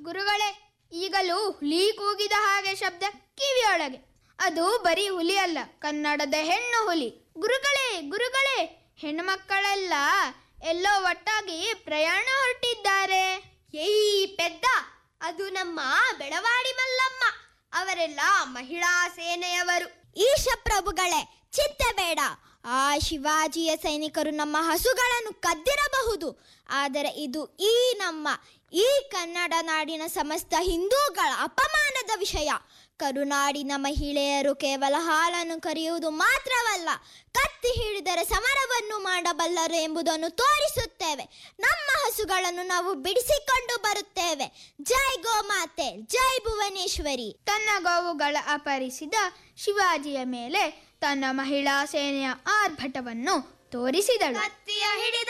ಗುರುಗಳೇ ಈಗಲೂ ಹುಲಿ ಕೂಗಿದ ಹಾಗೆ ಶಬ್ದ ಕಿವಿಯೊಳಗೆ ಅದು ಬರೀ ಹುಲಿ ಅಲ್ಲ ಕನ್ನಡದ ಹೆಣ್ಣು ಹುಲಿ ಗುರುಗಳೇ ಗುರುಗಳೇ ಹೆಣ್ಣು ಮಕ್ಕಳೆಲ್ಲ ಎಲ್ಲೋ ಒಟ್ಟಾಗಿ ಪ್ರಯಾಣ ಹೊರಟಿದ್ದಾರೆ ಏಯ್ ಪೆದ್ದ ಅದು ನಮ್ಮ ಬೆಳವಾಡಿ ಮಲ್ಲಮ್ಮ ಅವರೆಲ್ಲ ಮಹಿಳಾ ಸೇನೆಯವರು ಈಶ ಪ್ರಭುಗಳೇ ಚಿಂತೆ ಬೇಡ ಆ ಶಿವಾಜಿಯ ಸೈನಿಕರು ನಮ್ಮ ಹಸುಗಳನ್ನು ಕದ್ದಿರಬಹುದು ಆದರೆ ಇದು ಈ ನಮ್ಮ ಈ ಕನ್ನಡ ನಾಡಿನ ಸಮಸ್ತ ಹಿಂದೂಗಳ ಅಪಮಾನದ ವಿಷಯ ಕರುನಾಡಿನ ಮಹಿಳೆಯರು ಕೇವಲ ಹಾಲನ್ನು ಕರೆಯುವುದು ಮಾತ್ರವಲ್ಲ ಕತ್ತಿ ಹಿಡಿದರೆ ಸಮರವನ್ನು ಮಾಡಬಲ್ಲರು ಎಂಬುದನ್ನು ತೋರಿಸುತ್ತೇವೆ ನಮ್ಮ ಹಸುಗಳನ್ನು ನಾವು ಬಿಡಿಸಿಕೊಂಡು ಬರುತ್ತೇವೆ ಜೈ ಗೋಮಾತೆ ಜೈ ಭುವನೇಶ್ವರಿ ತನ್ನ ಗೋವುಗಳ ಅಪಹರಿಸಿದ ಶಿವಾಜಿಯ ಮೇಲೆ ತನ್ನ ಮಹಿಳಾ ಸೇನೆಯ ಆರ್ಭಟವನ್ನು ತೋರಿಸಿದಳು ಕತ್ತಿಯ ಹಿಡಿದ